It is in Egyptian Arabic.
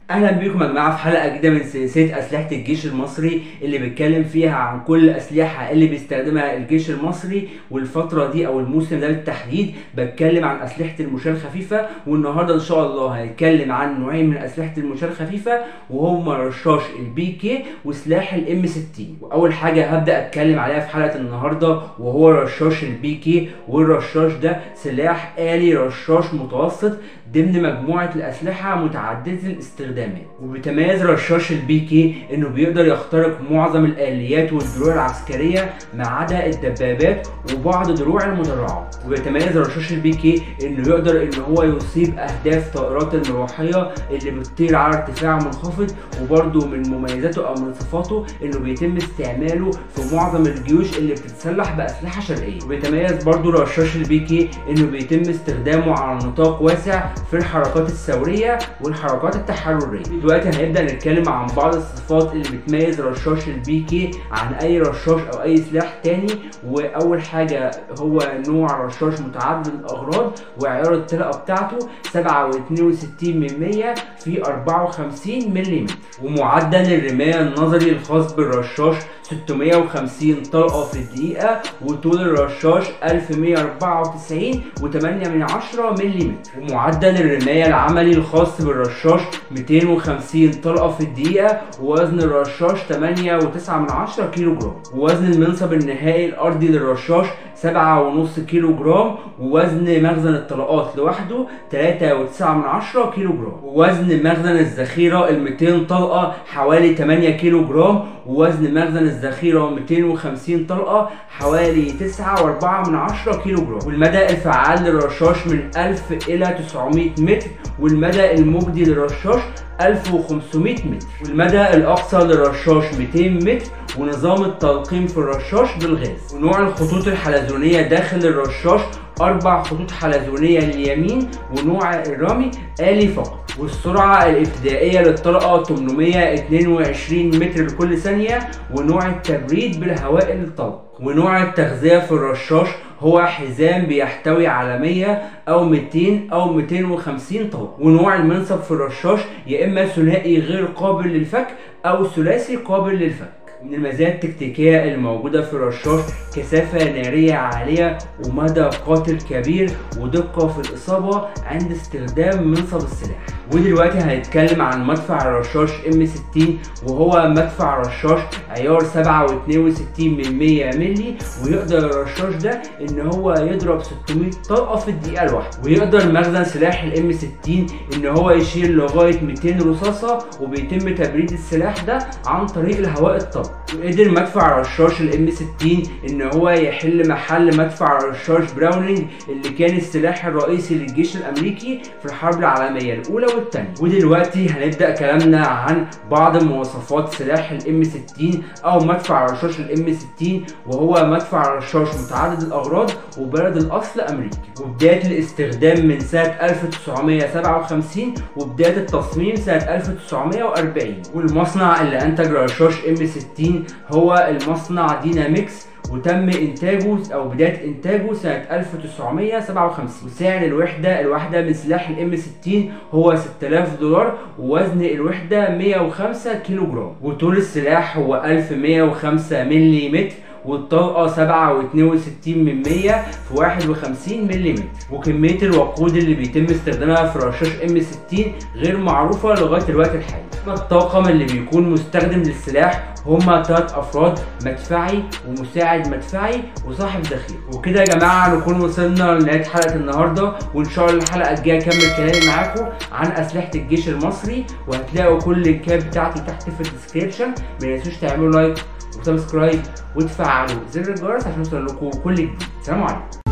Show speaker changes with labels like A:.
A: اهلا بيكم يا جماعه في حلقه جديده من سلسله اسلحه الجيش المصري اللي بيتكلم فيها عن كل الاسلحه اللي بيستخدمها الجيش المصري والفتره دي او الموسم ده بالتحديد بتكلم عن اسلحه المشاه الخفيفه والنهارده ان شاء الله هنتكلم عن نوعين من اسلحه المشاه الخفيفه وهما رشاش البي كي وسلاح الام 60 واول حاجه هبدا اتكلم عليها في حلقه النهارده وهو رشاش البي كي والرشاش ده سلاح آلي رشاش متوسط ضمن مجموعه الاسلحه متعدده الاستخدامات وبيتميز رشاش البي كي انه بيقدر يخترق معظم الاليات والدروع العسكريه ما عدا الدبابات وبعض دروع المدرعات وبيتميز رشاش البي كي انه يقدر ان هو يصيب اهداف طائرات المروحيه اللي بتطير على ارتفاع منخفض وبرده من مميزاته او من صفاته انه بيتم استعماله في معظم الجيوش اللي بتتسلح باسلحه شرقيه وبيتميز برده رشاش البي كي انه بيتم استخدامه على نطاق واسع في الحركات الثوريه والحركات التحرريه دلوقتي هنبدا نتكلم عن بعض الصفات اللي بتميز رشاش البي كي عن اي رشاش او اي سلاح تاني واول حاجه هو نوع رشاش متعدد الاغراض وعيار الطلقه بتاعته 7.62 من 100 في 54 ملم ومعدل الرمايه النظري الخاص بالرشاش 650 طلقه في الدقيقه وطول الرشاش 1194 و8 من 10 ملم ومعدل الرمايه العملي الخاص بالرشاش 250 طلقه في الدقيقه ووزن الرشاش 8.9 من 10 كيلو جرام ووزن المنصب النهائي الارضي للرشاش 7.5 كيلو جرام ووزن مخزن الطلقات لوحده 3.9 من 10 كيلو جرام ووزن مخزن الذخيره ال 200 طلقه حوالي 8 كيلو جرام ووزن مخزن الذخيره 250 طلقه حوالي 9.4 من 10 كيلو جرام والمدى الفعال للرشاش من 1000 الى 900 متر والمدى المجدي للرشاش 1500 متر والمدى الاقصى للرشاش 200 متر ونظام التلقيم في الرشاش بالغاز ونوع الخطوط الحلزونيه داخل الرشاش اربع خطوط حلزونيه لليمين ونوع الرمي آلي فقط والسرعة الابتدائية للطلقة 822 متر لكل ثانية ونوع التبريد بالهواء للطلق ونوع التغذية في الرشاش هو حزام بيحتوي على 100 او 200 او 250 طلقة ونوع المنصب في الرشاش يا اما ثنائي غير قابل للفك او ثلاثي قابل للفك من المزايا التكتيكية الموجودة في الرشاش كثافة نارية عالية ومدى قاتل كبير ودقة في الإصابة عند استخدام منصب السلاح ودلوقتي هنتكلم عن مدفع الرشاش ام 60 وهو مدفع رشاش عيار 7.62 من 100 ملي ويقدر الرشاش ده ان هو يضرب 600 طلقه في الدقيقه الواحده ويقدر مخزن سلاح الام 60 ان هو يشيل لغايه 200 رصاصه وبيتم تبريد السلاح ده عن طريق الهواء الطلق وقدر مدفع رشاش الام 60 ان هو يحل محل مدفع رشاش براونينج اللي كان السلاح الرئيسي للجيش الامريكي في الحرب العالميه الاولى والثانيه ودلوقتي هنبدا كلامنا عن بعض مواصفات سلاح الام 60 او مدفع رشاش الام 60 وهو مدفع رشاش متعدد الاغراض وبلد الاصل امريكي وبدايه الاستخدام من سنه 1957 وبدايه التصميم سنه 1940 والمصنع اللي انتج رشاش ام 60 هو المصنع ديناميكس وتم انتاجه او بدايه انتاجه سنه 1957 وسعر الوحده الواحده من سلاح الام 60 هو 6000 دولار ووزن الوحده 105 كيلو جرام وطول السلاح هو 1105 ملم والطلقه 7.62 من 100 في 51 ملم وكميه الوقود اللي بيتم استخدامها في رشاش ام 60 غير معروفه لغايه الوقت الحالي الطاقم اللي بيكون مستخدم للسلاح هما تلات افراد مدفعي ومساعد مدفعي وصاحب دخيل وكده يا جماعه نكون وصلنا لنهايه حلقه النهارده وان شاء الله الحلقه الجايه اكمل كلامي معاكم عن اسلحه الجيش المصري وهتلاقوا كل اللينكات بتاعتي تحت في الديسكريبشن ما تنسوش تعملوا لايك وسبسكرايب وتفعلوا زر الجرس عشان يوصل لكم كل جديد سلام عليكم